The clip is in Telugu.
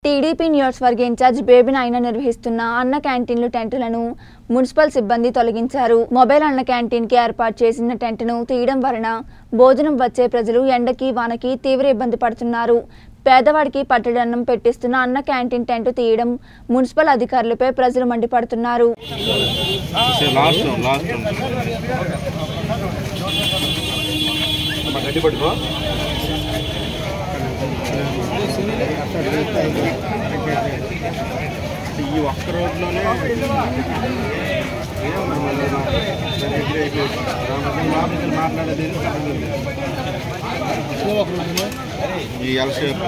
టీడీపీ నియోజకవర్గ ఇన్ఛార్జ్ బేబీ నాయన నిర్వహిస్తున్న అన్న క్యాంటీన్లు టెంటులను మున్సిపల్ సిబ్బంది తొలగించారు మొబైల్ అన్న క్యాంటీన్ కి ఏర్పాటు చేసిన టెంట్ను తీయడం వలన భోజనం వచ్చే ప్రజలు ఎండకి వానకి తీవ్ర ఇబ్బంది పడుతున్నారు పేదవాడికి పట్టడన్నం పెట్టిస్తున్న అన్న క్యాంటీన్ టెంట్ తీయడం మున్సిపల్ అధికారులపై ప్రజలు మండిపడుతున్నారు లాస్ట్ లాస్ట్ గట్టి పట్టుకో ఈ ఒక్క రోజులోనే మాట్లాడేది ఈ ఎల్ షేప్